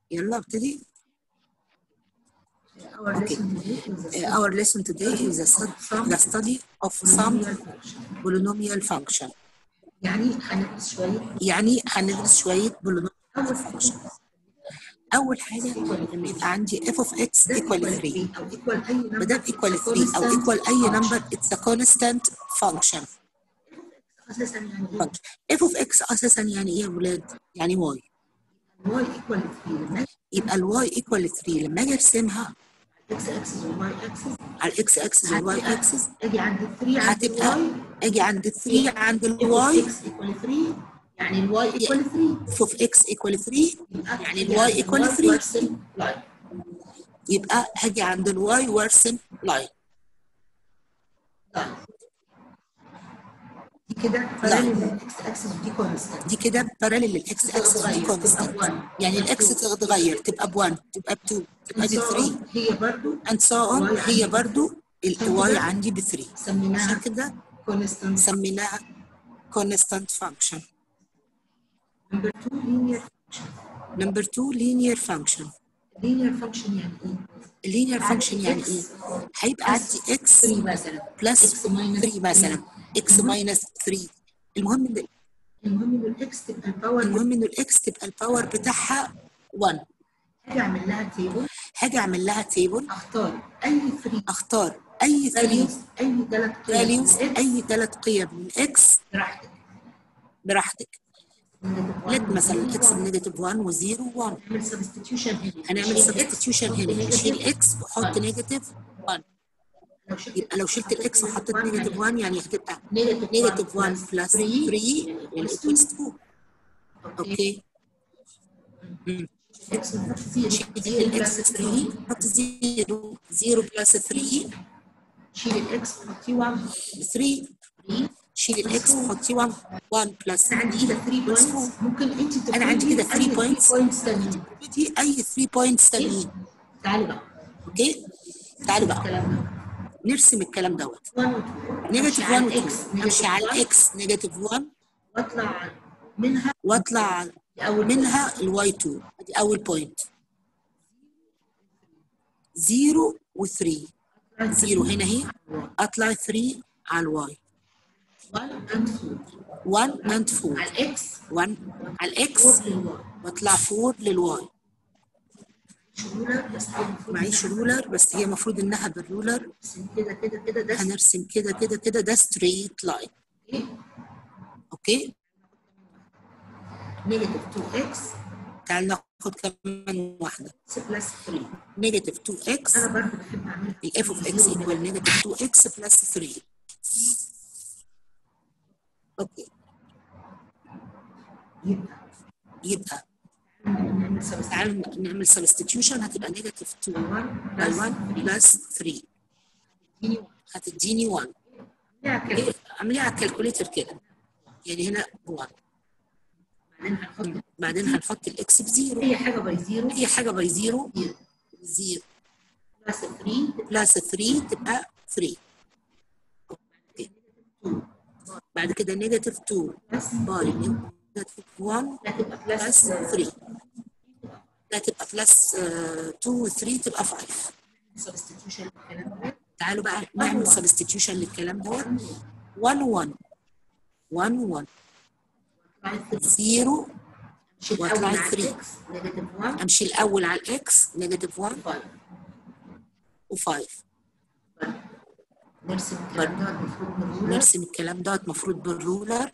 يلا ابتدي Our Okay. lesson today is the Uh, our lesson today is the, stud- the study of some polynomial function. polynomial function يعني هندرس شوية يعني هندرس شوية polynomial function أول حاجة لما يبقى عندي f of x equal 3 أو equal أي number ما دام equal 3 أو equal أي number it's a constant function أساسا يعني إيه؟ function f of x أساسا يعني إيه يا ولاد؟ يعني y y equal 3 لما يبقى ال y equal 3 لما أجي أرسمها x axis وال y axis على ال x axis وال y هتبقى- axis أجي عند 3 عند هتبقى y أجي عند 3 عند ال y y x equal 3 يعني ال y equal 3 f of x equal 3 يبقى يعني أجي ال y عند equal y 3 وأرسم line. يبقى هاجي عند ال y وارسم line line. دي كده parallel لل x axis ودي constant دي كده باراليل للاكس اكسس دي تتغير، كونستانت تبقى بone. يعني الاكس تتغير تبقى ب 1 تبقى ب 2 تبقى ب 3 هي برضو and so on Y هي عندي برضو الواي كده عندي ب 3 عشان سميناها كده constant سميناها constant function number 2 linear function number 2 linear function linear function يعني ايه؟ linear عندي function يعني X ايه هيبقى عندي x 3 مثلا plus X minus 3 مثلا x minus 3 المهم ان المهم ان الاكس تبقى الباور المهم ان الاكس تبقى الباور بتاعها 1 هاجي اعمل لها تيبل هاجي اعمل لها تيبل اختار اي 3 اختار اي 3 values اي ثلاث values اي ثلاث قيم من اكس براحتك براحتك let مثلا اكس بنيجاتيف 1 و0 1 نعمل سبستيتيوشن هنا هنعمل نشيل X، سبستيتيوشن نحط هنا negative. نشيل اكس واحط نيجاتيف 1 لو شلت يبقى لو شلت الاكس وحطيت نيجاتيف 1 يعني هتبقى نيجاتيف نيجاتيف 1 plus بلس 3 3 يعني equals 2 اوكي اكس نحط زيرو شيل زيرو الاكس بلس 3 3 حط 0 0 بلس 3 شيل الاكس حطي 1 3 3 شيل الاكس وحطي 1 1 بلس انا عندي كده 3 بلس بوينتس 4 ممكن انت أنا عندي كده تفردي 3 أي points. 3 points تانيين دي اي 3 بوينتس تانيين تعالي بقى اوكي تعالوا بقى الكلام ده نرسم الكلام دوت 1 و 2 نيجاتيف 1 و 2 امشي على الاكس نيجاتيف 1 واطلع منها واطلع اول منها الواي 2 دي اول بوينت 0 و3 0 هنا اهي اطلع 3 على الواي 1 اند 4 1 اند 4 على الاكس 1 على الاكس 4 للواي واطلع 4 للواي شرولر بس هي المفروض معيش رولر بس هي المفروض انها بالرولر نرسم كده كده كده ده هنرسم كده كده كده ده ستريت لاين ايه اوكي نيجاتيف 2 اكس تعال ناخد كمان واحده بلس 3 نيجاتيف 2 اكس انا برضه بحب اعملها الاف اوف اكس ايكوال نيجاتيف 2 اكس بلس 3 اوكي يبقى يبقى نعمل سبستيتيوشن تعال نعمل سبستيتيوشن هتبقى نيجاتيف 2 1 باي بلس 1 بلس 3 اديني 1 هتديني 1 نعمل إيه؟ اعمليها على الكالكوليتر كده يعني هنا 1 بعدين هنحط بعدين هنحط الاكس بزيرو اي حاجه باي زيرو اي حاجه باي زيرو زيرو زيرو بلس 3 بلس 3 تبقى 3 اوكي بعد كده نيجاتيف 2 بلس باي نيجاتيف 1 هتبقى بلس بلس 3 ده تبقى بلس 2 و 3 تبقى 5 سبستيتيوشن الكلام ده تعالوا بقى نعمل سبستيتيوشن للكلام دوت 1 1 1 1 بعد 0 شيل واطلع اول على 3. الاكس نيجاتيف 1 امشي الاول على الاكس نيجاتيف 1 5 و5 نرسم الكلام ده المفروض بالرولر نرسم الكلام دوت المفروض بالرولر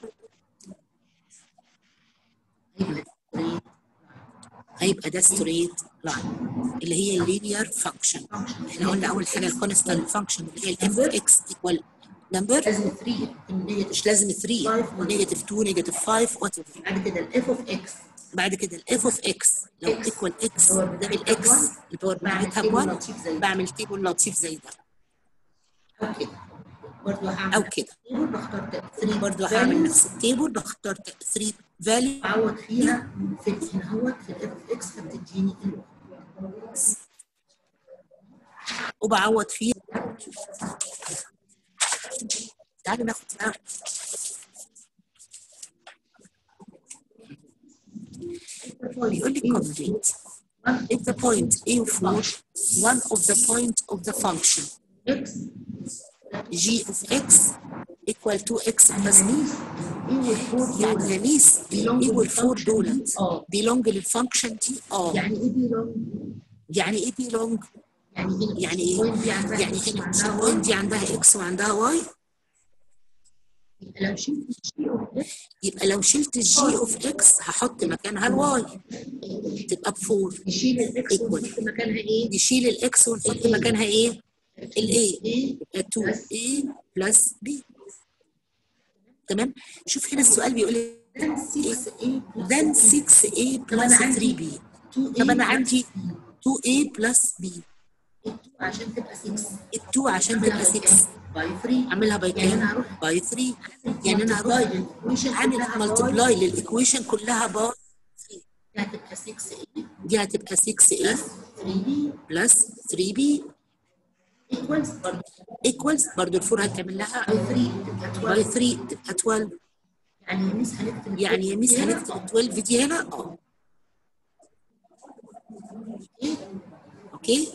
هيبقى straight هيبقى ده ستريت لاين اللي هي اللينير فانكشن احنا قلنا اول حاجه الكونستانت فانكشن اللي هي الاف اكس ايكوال نمبر لازم 3 النيجاتيف مش لازم 3 نيجاتيف 2 نيجاتيف 5 وات بعد كده الاف اوف اكس بعد كده الاف اوف اكس لو X. ايكوال اكس الباور ده بتاعتها بالاكس بواحد. الباور بعمل بتاعتها تيبل ب1 لطيف زي ده. بعمل تيبل لطيف زي ده او كده برضه هعمل او كده تيبل بختار 3 برضو هعمل نفس التيبل بختار 3 فاليو بعوض فيها في هنا اهوت في الاف اوف اكس فبتديني الواحد وبعوض فيه تعالوا ناخد بقى بيقول لي complete if the point a of 4 one of the point of the function x g of x equal to x plus b ايه والفور يعني يا ميس الايه والفور دولت اه belong للفانكشن دي اه يعني ايه بيلونج يعني ايه belong يعني هنا يعني ايه البوينت دي عندها يعني X هنا وعندها البوينت Y. دي عندها اكس وعندها واي لو شلت الجي اوف اكس يبقى لو شلت الجي اوف اكس هحط مكانها الواي تبقى بفور نشيل الاكس Equal. ونحط مكانها ايه؟ نشيل الاكس ونحط مكانها ايه الاي ايه يبقى 2a بلس b تمام شوف هنا السؤال بيقول لي then 6a then 6a plus 3b طب انا عندي 2a plus b عشان تبقى 6 ال 2 عشان تبقى 6 باي 3 اعملها باي يعني أنا كام؟ هروح باي 3 يعني انا هروح هعمل ملتبلاي للايكويشن كلها باي هتبقى 6a دي هتبقى 6a 3b بلس 3b equals برضه ايكوالز برضه الفور هتعمل لها باي 3 تبقى 12 باي 3 تبقى 12 يعني يا ميس هنكتب يعني يا ميس هنا هنكتب 12 دي هنا اه ايه اوكي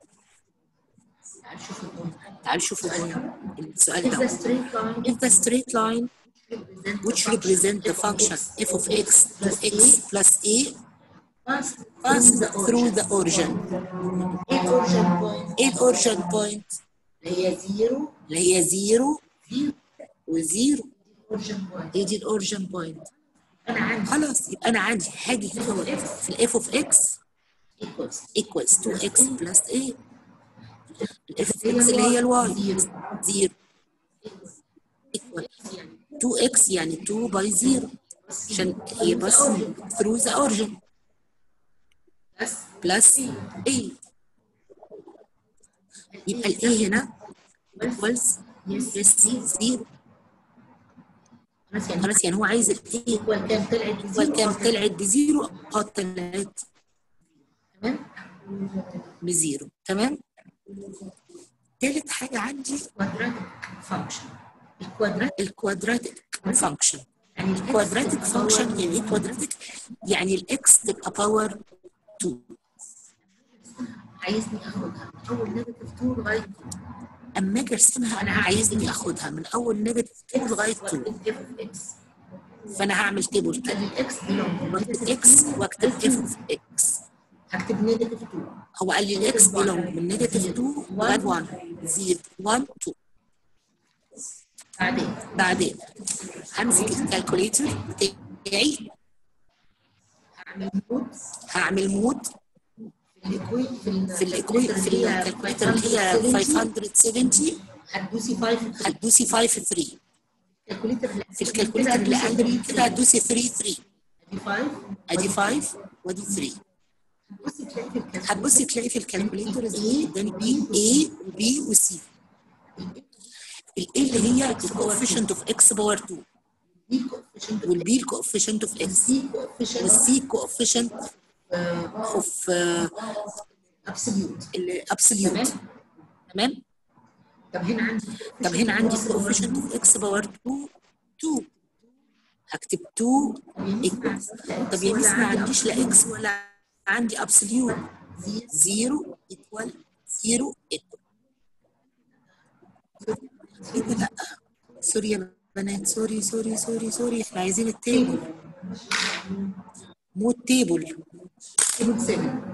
تعال شوف البوينت تعالوا شوفوا هنا السؤال if the ده straight line if the straight line which represent the function f of x to x plus a pass pass through the origin. origin ايه الاورجن بوينت ايه الاورجن بوينت اللي هي 0 اللي هي 0 0 و0 اورجن بوينت هي دي الاورجن بوينت انا عندي خلاص يبقى انا عندي هاجي هنا في الاف اوف اكس equals equals 2x plus a الاف اوف اكس اللي هي الواي 0 equal 2x يعني 2 باي 0 عشان هي بس through the origin بس plus a يبقى ال a هنا equals yes yes 0 خلاص يعني خلاص يعني هو عايز ال a equal كام طلعت equal كام طلعت بزيرو اه طلعت تمام بزيرو تمام تالت حاجة عندي quadratic function الكوادرات الكوادراتيك فانكشن يعني الكوادراتيك فانكشن يعني ايه كوادراتيك؟ يعني الاكس تبقى باور 2 عايزني اخدها من اول نيجاتيف 2 لغايه 2 اما اجي ارسمها انا عايزني اخدها من اول نيجاتيف 2 لغايه 2 اف اوف اكس فانا هعمل تيبل كده الاكس بيلونج واكتب اكس واكتب اف اوف اكس هكتب نيجاتيف 2 هو قال لي الاكس بيلونج من نيجاتيف 2 لغايه 1 0 1 2 بعدين بعدين همسك الكالكوليتر بتاعي هعمل مود هعمل مود في الاكوي في ال- في الاكوي في الكالكوليتر اللي هي 570 هتدوسي 5 هتدوسي 5 3 الكالكوليتر اللي في الكالكوليتر اللي اقل من كده هتدوسي 3 3 ادي 5 ادي 5 وادي 3 بصي تلاقي في الكالكوليتر هتبصي تلاقي في الكالكوليتر زي اداني بي A وبي وسي الاي اللي هي الكوفيشنت اوف اكس باور 2 دي كوفيشنت والبي الكوفيشنت اوف اكس سي كوفيشنت والسي كوفيشنت اوف ابسوليوت الابسوليوت تمام طب هنا عندي طب هنا عندي كوفيشنت اوف اكس باور 2 2 هكتب 2 ايكوالز طب يا ميس ما عنديش لا اكس ولا عندي ابسوليوت 0 ايكوال 0 ايكوال ايه ده لا سوري يا بنات سوري سوري سوري سوري احنا عايزين التيبل مو التيبل تيبل 7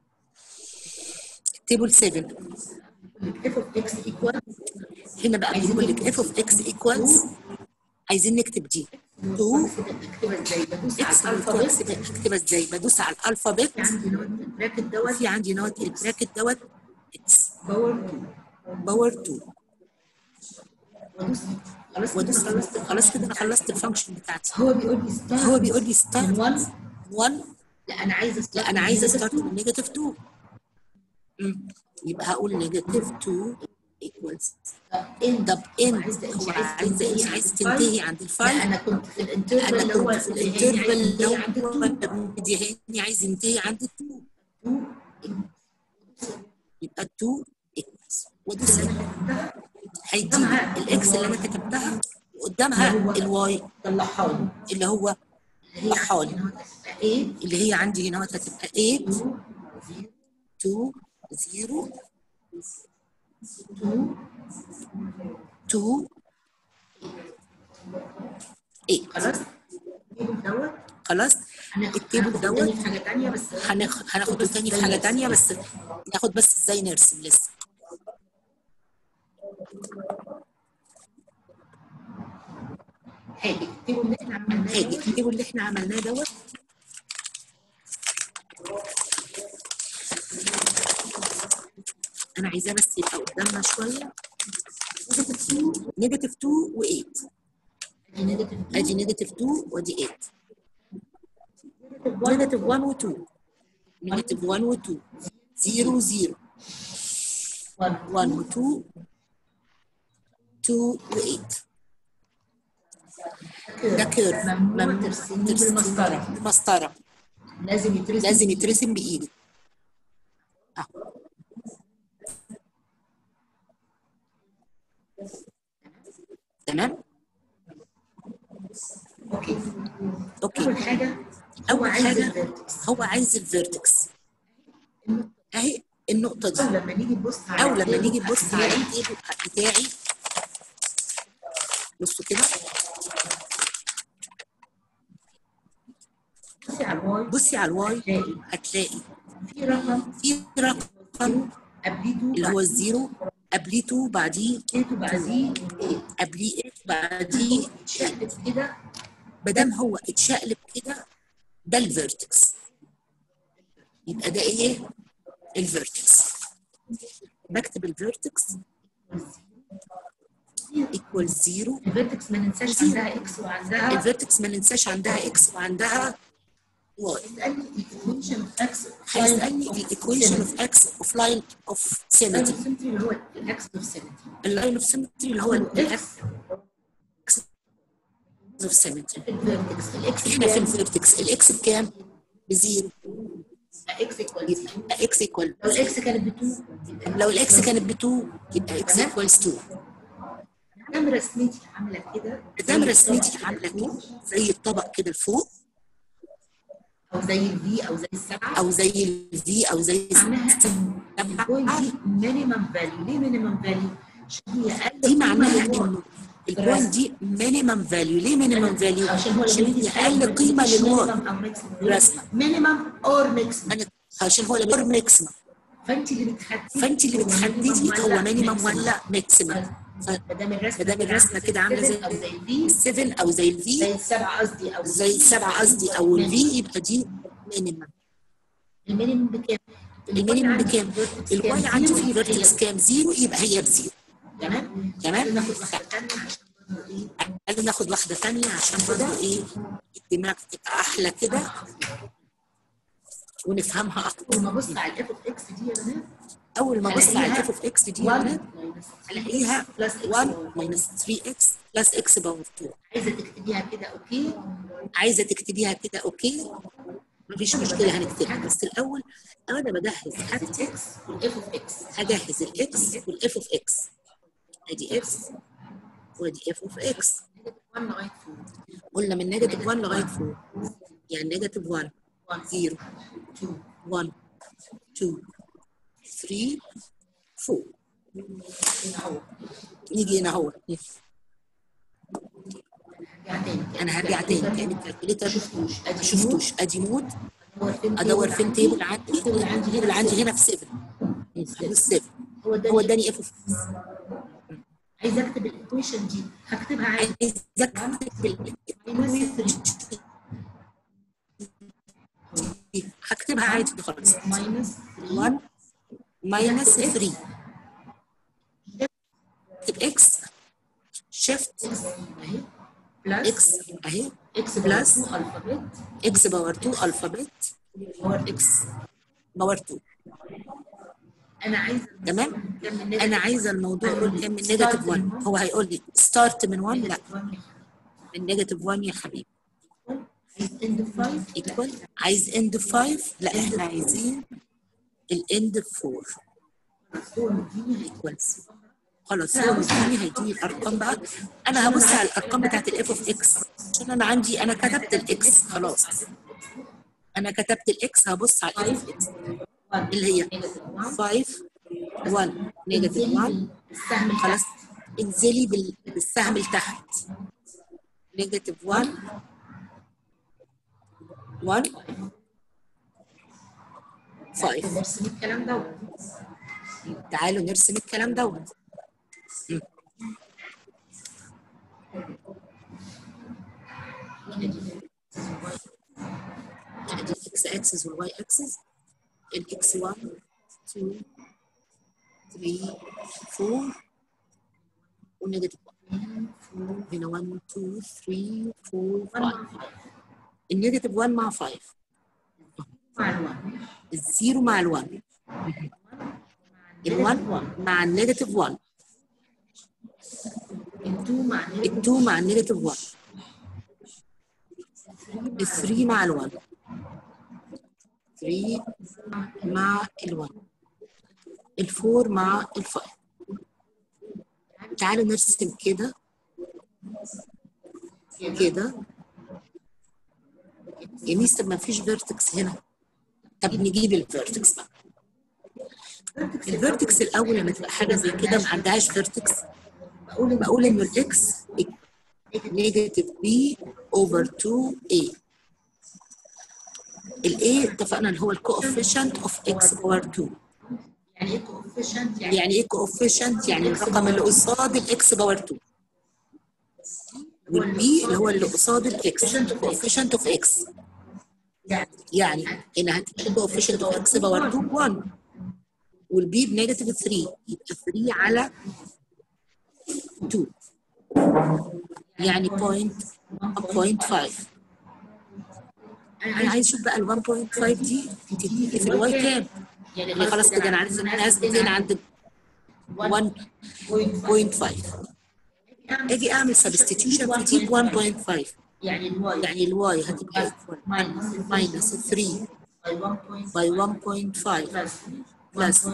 تيبل 7 اف اوف اكس ايكوال هنا بقى بيقول لك اف اوف اكس ايكوالز عايزين نكتب دي 2 اكتبها ازاي بدوس على اكس الالفابت اكتبها ازاي بدوس على الالفابت في عندي نوت البراكت دوت في عندي نوت البراكت دوت اكس باور 2 باور 2 وادوس خلاص كده وادوس خلصت خلاص كده انا خلصت الفانكشن بتاعتي هو بيقول لي ستارت هو بيقول لي من ستارت 1 1 لا انا عايزه start لا انا من عايزه negative ستارت 2. من نيجاتيف 2 مم. يبقى هقول نيجاتيف 2 ايكوالز طب ان طب ان عايزه هو انت عايز عايزه تنتهي ايه عايز عند تنتهي عند لا الفايف انا كنت في الانترفال انا اللي هو كنت في الانترفال اللي هو عند 2 مديهاني عايز ينتهي عند 2 يبقى 2 ايكوالز وادوس هيديني الاكس اللي انا كتبتها قدامها الواي طلعها لي اللي هو اللي هي طلعها لي. عندي هنا هتبقى ايه اللي هي عندي هنا هتبقى 8 2 0 2 2 8 خلاص التيبل دوت خلاص هناخد التيبل هناخد دوت تاني في حاجه تانيه بس هناخ- هناخده تاني في حاجة تانية بس ناخد بس ازاي نرسم لسه حاجه التيبل اللي احنا عملناه هاجي دوت التيبل اللي احنا عملناه دوت انا عايزاه بس يبقى قدامنا شويه نيجاتيف 2 و8 ادي نيجاتيف ادي نيجاتيف 2 وادي 8 نيجاتيف 1 و2 نيجاتيف 1 و2 0 0 1 1 و2 2 و8 ده كيرف ممنوع ترسميه بالمسطره بالمسطره لازم يترسم لازم يترسم بايدك اهو تمام اوكي اوكي اول حاجه هو اول عايز حاجه الفيرتكس هو عايز الفيرتكس اهي النقطه دي لما نيجي نبص على او لما التيبل نيجي نبص على هتلاقي التيبل بتاعي بصوا كده بصي على الواي بصي على الواي هتلاقي هتلاقي في رقم في رقم قبليته اللي هو الزيرو قبليه 2 بعديه بعديته بعديه ايه قبليه 8 بعديه اتشقلب كده ما دام هو اتشقلب كده ده الفيرتكس يبقى ده ايه؟ الفيرتكس بكتب الفيرتكس ايكوال زيرو الفيرتكس ما ننساش عندها اكس وعندها الفيرتكس ما ننساش عندها اكس وعندها واي اسالني الايكويشن اوف اكس هيسالني الايكويشن اوف اكس اوف لاين اوف سيمتري اللي هو الاكس اوف سيمتري اللاين اوف سيمتري اللي هو الاكس اكس اوف سيمتري الفيرتكس الاكس احنا في الفيرتكس الاكس بكام؟ بزيرو اكس ايكوال يبقى اكس ايكوال لو الاكس كانت ب 2 لو الاكس كانت ب 2 يبقى اكس ايكوالز 2 دام رسمتي عامله كده دام رسمتي عامله كده زي الطبق كده لفوق او زي الفي او زي السبعه او زي الفي او زي معناها ان البوينت دي مينيمم فاليو ليه مينيمم فاليو؟ عشان هي اقل دي قيمة معناها للواي. انه البوينت دي مينيمم فاليو ليه مينيمم فاليو؟ عشان هو عشان هي اقل قيمه للواي رسمة. مينيمم اور ماكسيمم أنا- عشان هو اللي ماكسيمم فانت اللي بتحددي فانت اللي بتحددي هو مينيمم ولا ماكسيمم ما دام الرسمه ما دام الرسمه كده عامله زي او زي الفي 7 او زي زي الفي السبعه قصدي او زي السبعه قصدي او الفي يبقى دي مينيمم المينيمم بكام؟ المينيمم بكام؟ الفيرتكس الواي كام؟ عندي زيرو في يبقى الفيرتكس هي كام؟ زيرو يبقى هي بزيرو تمام؟ تمام؟ ناخد واحده ثانيه عشان برضه ايه قالوا ناخد واحدة تانية عشان برضه ايه الدماغ تبقى أحلى كده ونفهمها أكتر لما ابص على الاف اوف اكس دي يا بنات أول ما أبص على ألاقيها الإف أوف إكس دي يا 1 بنات ألاقيها 1 ماينس 3 إكس بلس إكس باور 2 عايزه تكتبيها كده اوكي عايزة تكتبيها كده أوكي مفيش مشكلة هنكتبها بس الأول أنا بجهز حاجتي اكس والاف اوف اكس هجهز الإكس والإف أوف إكس أدي إكس وأدي إف أوف إكس 1 لغايه 4 قلنا من نيجاتيف 1 لغاية 4 يعني نيجاتيف 1 1 0 2 1 2 3 4 هنا اهو نيجي هنا اهو هرجع تاني انا هرجع تاني تاني الكالكوليتر شفتوش ما ادي شفتوش ادي مود ادور فين ادور فين تيبل عندي التيبل عندي التيبل عندي هنا في 7 في 7 هو ده هو اداني اف عايزه اكتب الايكويشن دي هكتبها عادي عايز اكتب ماينس 3 هكتبها عادي خالص ماينس 3 1 ماينس 3 اكتب اكس شيفت اكس اهي بلس اكس اهي اكس بلس بلس الفابت اكس باور 2 الفابت باور اكس باور 2 انا عايزه تمام كام من انا عايزه الموضوع يقول كام من نيجاتيف 1 هو هيقول لي ستارت من 1 لا من نيجاتيف 1 يا حبيبي عايز اند 5 ايكوال عايز اند 5 لا احنا عايزين الاند 4 هو مديني ايكوالز خلاص هو مديني هيديني الارقام بقى انا هبص على الارقام بتاعت الاف اوف اكس عشان انا عندي انا كتبت الاكس خلاص انا كتبت الاكس هبص على الاف اوف اكس اللي هي 5 1 نيجاتيف 1 السهم خلاص انزلي بال- بالسهم لتحت نيجاتيف 1 1 5 نرسم الكلام دوت تعالوا نرسم الكلام دوت مم. ادي الاكس اكسس والواي اكسس الاكس 1 2 3 4 والنيجاتيف 1 هنا 1 2 3 4 5 النيجاتيف 1 مع 5 مع الوان الزيرو مع ال1 ال1 مع النيجاتيف 1 التو مع ال2 مع النيجاتيف 1 ال3 مع ال1 3 مع ال1 ال4 مع ال5 تعالوا نرسم كده كده يا ميس طب ما فيش فيرتكس هنا طب نجيب الفيرتكس بقى الفيرتكس الاول لما تبقى حاجه زي كده ما عندهاش فيرتكس بقول بقول انه الاكس نيجاتيف بي اوفر 2 a الاي اتفقنا اللي هو الكوفيشنت اوف اكس باور 2 يعني ايه كوفيشنت يعني يعني ايه كوفيشنت يعني الرقم اللي قصاد الاكس باور 2 والبي اللي هو اللي قصاد الاكس كوفيشنت اوف اكس يعني يعني ان هتبقى كوفيشنت اوف اكس باور 2 1 والبي بنيجاتيف 3 يبقى 3 على 2 يعني بوينت 1.5 انا عايز اشوف بقى ال 1.5 دي تديني في الواي كام يعني خلاص كده انا عارف ان انا هثبت هنا عند 1.5 اجي اعمل سبستيتيوشن فتجيب 1.5 يعني الواي يعني الواي هتبقى ماينس 3 باي 1.5 باي 1.5 بلس 1.5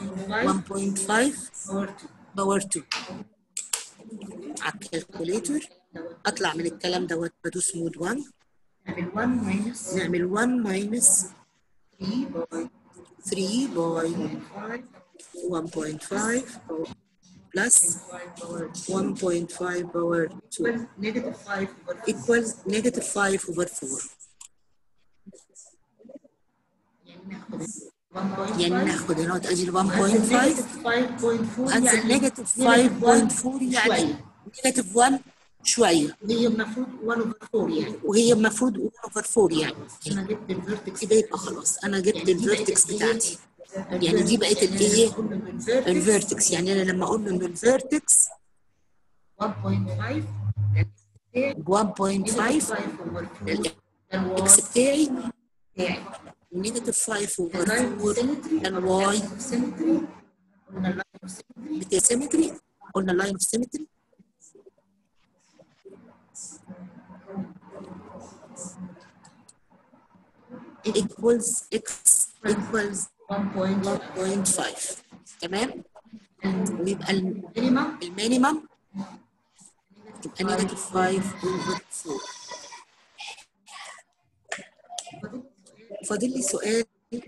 باور 2 على الكالكوليتر اطلع من الكلام دوت بدوس مود 1 نعمل 1 ماينس نعمل 1 ماينس 3 باي 3 باي 5 1.5 بلس 1.5 باور 2 نيجاتيف 5 اوفر equals negative 5 over 4 يعني ناخد هنا ادي ال 1.5 وهنزل نيجاتيف 5.4 يعني نيجاتيف 1 شويه هي المفروض 1 اوفر 4 يعني وهي المفروض 1 over 4 يعني انا جبت الفيرتكس كده يبقى خلاص انا جبت الفيرتكس بتاعتي يعني دي بقت الايه الفيرتكس يعني انا لما اقول له ان الفيرتكس 1.5 ب 1.5 الاكس بتاعي يعني نيجاتيف 5 over 4 سيمتري الواي سيمتري قلنا اللاين اوف سيمتري بتاع سيمتري قلنا لاين اوف سيمتري equals x equals 1.5 تمام ويبقى مينيمم المينيمم يبقى نيجاتيف 5 over 4 فاضل لي سؤال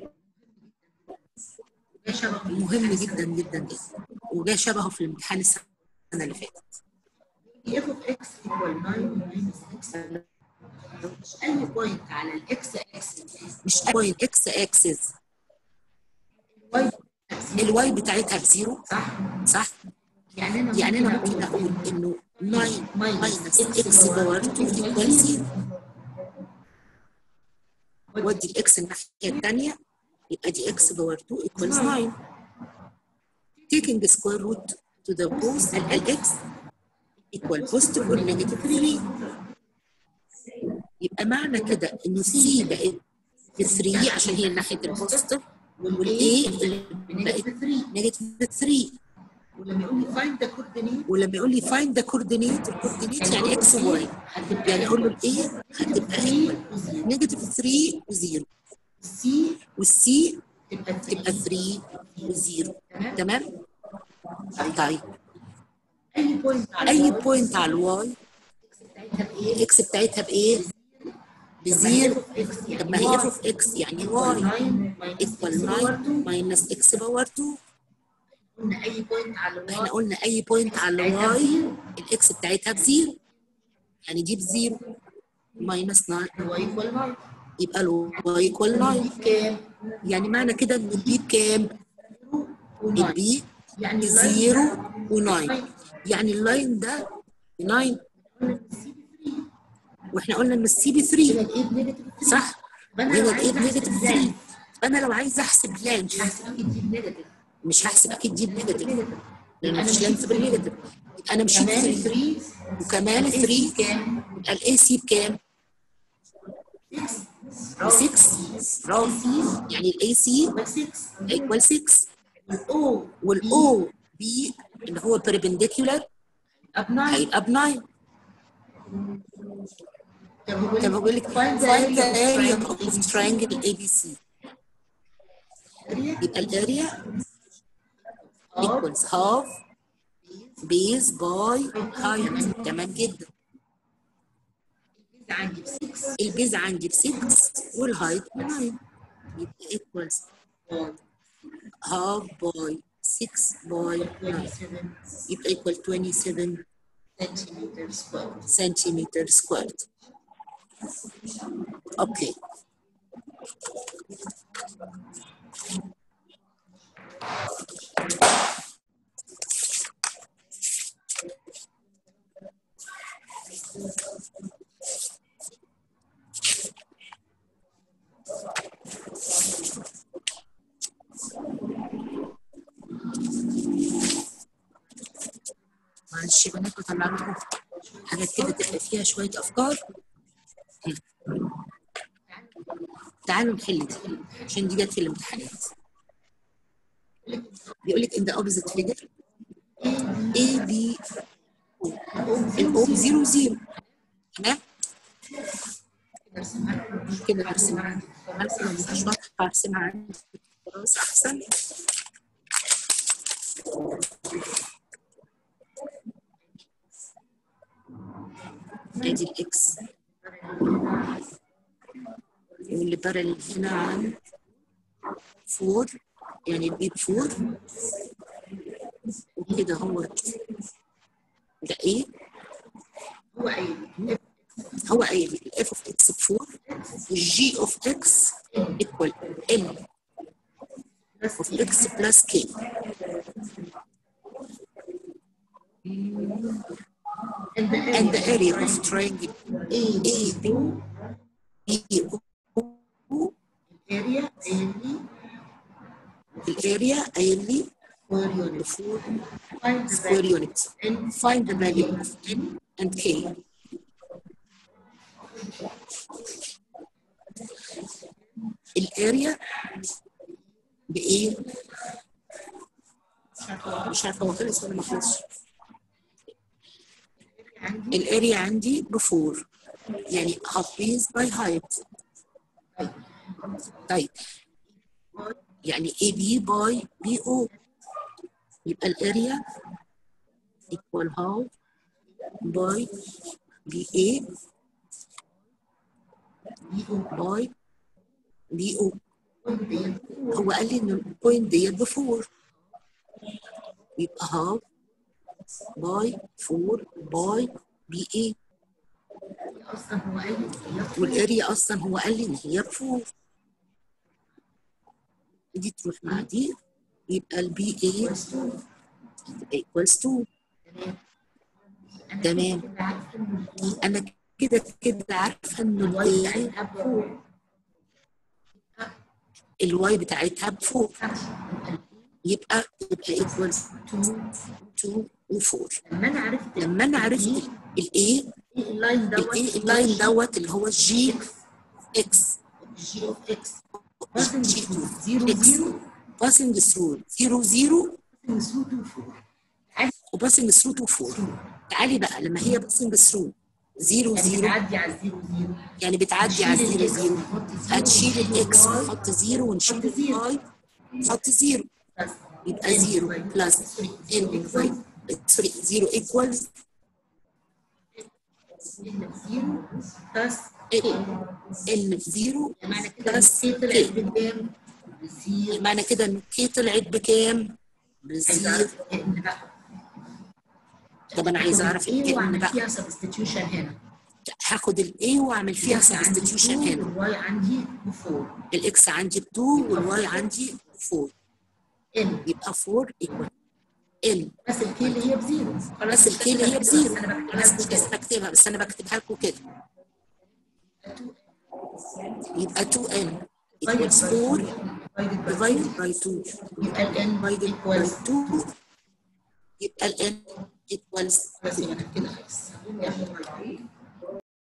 شبه مهم جدا جدا جدا وجا شبهه في الامتحان السنه اللي فاتت اف اوف اكس ايكوال 9 ماينس اكس مش اي بوينت على الاكس اكس مش بوينت اكس اكسس واي الواي بتاعتها بزيرو صح صح؟ يعني انا يعني انا ممكن اقول انه 9 ماينس اكس باور 2 ايكوال زيرو وادي الاكس الناحيه الثانيه يبقى دي اكس باور 2 equals 9 taking the square root to the both ال x equal positive or negative 3 يبقى معنى كده انه سي بقت ب 3 عشان هي ناحيه البوزيتيف والاي بقت بنيجاتيف 3 نيجاتيف 3 ولما يقول لي فايند ذا كوردينيت ولما يقول لي find the coordinate الكوردينيت يعني اكس واي يعني اقول له الاي هتبقى equal نيجاتيف 3 و0 سي والسي تبقى تبقى 3 و0 تمام؟ طيب اي بوينت على اي الواي بوينت على الواي بتاعتها بايه؟ الاكس بتاعتها بايه؟ بزيرو اكس طب ما هي اف اوف اكس يعني واي ايكوال 9 ماينس اكس باور 2 قلنا اي بوينت على احنا الواي قلنا اي بوينت على الواي الاكس بتاعتها بزيرو يعني دي بزيرو ماينس 9 الواي ايكوال 9 يبقى الواي ايكوال 9 كام؟ يعني معنى كده ان البي بكام؟ و9 البي يعني بزيرو و9 يعني اللاين ده 9 واحنا قلنا ان السي ب 3 يبقى الايه بنيجاتيف 3 صح فانا وهنا لو الايه عايز بنيجاتيف احسب 3 لانج فانا لو عايز احسب لانج هحسب اكيد دي بنيجاتيف مش هحسب اكيد دي بنيجاتيف لان أنا مفيش مشيت لانج بالنيجاتيف يبقى انا مشيت كمان 3 3 وكمان 3 كام؟ يبقى الاي سي بكام؟ ب 6 برافو يعني الاي سي يبقى 6 ايكوال 6 الاو والاو بي اللي هو perpendicular اب 9 هيبقى ب 9 طب هو طب بقول لك find the find the area area of of triangle ABC يبقى الاريا equals half base by height تمام جدا عندي ب 6 البيز عندي ب 6 والهايت ب 9 يبقى equals half by 6 by 9 27 يبقى equal 27 سنتيمتر سكوير centimeter squared اوكي معلش يا بنات بطلع لكم حاجات كده تبقى فيها شويه افكار تعالوا نحل دي عشان دي جت في الامتحانات بيقول لك in the opposite figure A B الأم زيرو زيرو تمام كده هرسمها هرسمها مش واضحة هرسمها عندي خلاص أحسن ادي الاكس واللي بارل هنا عن 4 يعني البي 4 وكده هو ده ايه هو قايل هو قايل الاف اوف اكس ب 4 والجي اوف اكس ايكوال ام اوف اكس بلس كي and the and the area of triangle A A B O area A الاريا قايل لي square unit 4 find the square value units and find the value of n and k الاريا بايه مش عارفه هو خلص ولا ما خلصش عندي الاريا عندي بفور يعني half base by height طيب يعني AB by BO يبقى الاريا equal half by BA by BO هو قال لي ان البوينت ديت بفور يبقى half by 4 by BA اصلا هو قايل هي والاريا اصلا هو قال لي ان هي بفور دي تروح مع دي يبقى البي اي equals 2 تمام كده عارفه ان انا كده كده عارفه ان الواي الاي بتاعتها بفور الواي بتاعتها بفور يبقى يبقى equals 2 2 و4 لما انا عرفت لما انا عرفت الاي اللاين دوت الاي اللاين دوت اللي هو الجي اكس جي اوف اكس جي زيرو زيرو باسنج ثرو 0 0 ثرو تو فور وباسنج ثرو تو 4 تعالي بقى لما هي باسنج ثرو 0 يعني 0 بتعدي على الزيرو زيرو يعني بتعدي على هتشيل الزيرو الإكس زيرو وتحط زيرو هتشيل الاكس والواي. وتحط زيرو ونشيل حط زيرو. الواي نحط زيرو بس يبقى زيرو بلس ان باي سوري زيرو ايكوالز ان بزيرو بلس ان بزيرو معنى كده ان بلس كي طلعت بكام؟ بزيرو معنى كده ان كي طلعت بكام؟ عايزه بزيرو اعرف ان بقى طب انا عايزه اعرف ايه الان واعمل بقى فيها سبستيتيوشن هنا هاخد الاي واعمل فيها سبستيتيوشن هنا والواي عندي بفور الاكس عندي ب 2 والواي عندي 4 ان يبقى 4 ايكوال ان بس الكي اللي هي بزيرو بس الكي اللي هي بزيرو انا انا بكتبها بس مش لسه بكتبها بس انا بكتبها لكم كده يبقى 2 ان equals 4 divided by 2 يبقى الان divided by ايكوالز 2 يبقى ال n equals بس يبقى كده خلاص